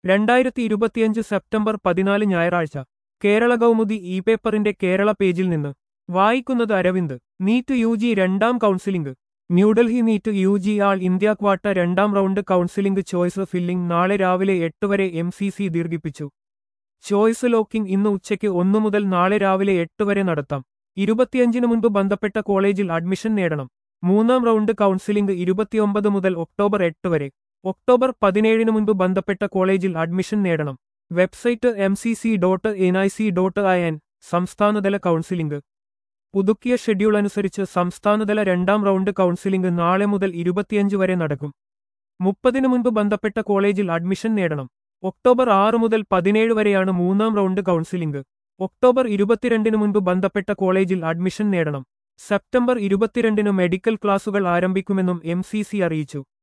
രണ്ടായിരത്തി ഇരുപത്തിയഞ്ച് സെപ്റ്റംബർ പതിനാല് ഞായറാഴ്ച കേരള കൗമുദി ഇ പേപ്പറിന്റെ കേരള പേജിൽ നിന്ന് വായിക്കുന്നത് അരവിന്ദ് നീറ്റ് യു ജി രണ്ടാം counselling New Delhi NEET U G all India quota രണ്ടാം റൗണ്ട് കൗൺസിലിംഗ് ചോയ്സ് ഫില്ലിംഗ് നാളെ രാവിലെ എട്ട് വരെ എം സി സി ദീർഘിപ്പിച്ചു ചോയ്സ് ലോക്കിംഗ് ഇന്ന് ഉച്ചയ്ക്ക് ഒന്നു മുതൽ നാളെ രാവിലെ എട്ട് വരെ നടത്താം ഇരുപത്തിയഞ്ചിന് മുൻപ് ബന്ധപ്പെട്ട കോളേജിൽ അഡ്മിഷൻ നേടണം മൂന്നാം റൗണ്ട് കൗൺസിലിംഗ് ഇരുപത്തിയൊമ്പത് മുതൽ ഒക്ടോബർ എട്ട് വരെ ഒക്ടോബർ പതിനേഴിന് മുൻപ് ബന്ധപ്പെട്ട കോളേജിൽ അഡ്മിഷൻ നേടണം website M C C dot N I C dot I N സംസ്ഥാനതല കൗൺസിലിംഗ് പുതുക്കിയ ഷെഡ്യൂൾ അനുസരിച്ച് സംസ്ഥാനതല രണ്ടാം റൗണ്ട് കൗൺസിലിംഗ് നാളെ മുതൽ ഇരുപത്തിയഞ്ച് വരെ നടക്കും മുപ്പതിനു മുൻപ് ബന്ധപ്പെട്ട കോളേജിൽ അഡ്മിഷൻ നേടണം ഒക്ടോബർ ആറ് മുതൽ പതിനേഴ് വരെയാണ് മൂന്നാം റൗണ്ട് കൗൺസിലിംഗ് ഒക്ടോബർ ഇരുപത്തിരണ്ടിന് മുൻപ് ബന്ധപ്പെട്ട കോളേജിൽ അഡ്മിഷൻ നേടണം സെപ്റ്റംബർ ഇരുപത്തിരണ്ടിന് മെഡിക്കൽ ക്ലാസുകൾ ആരംഭിക്കുമെന്നും എം അറിയിച്ചു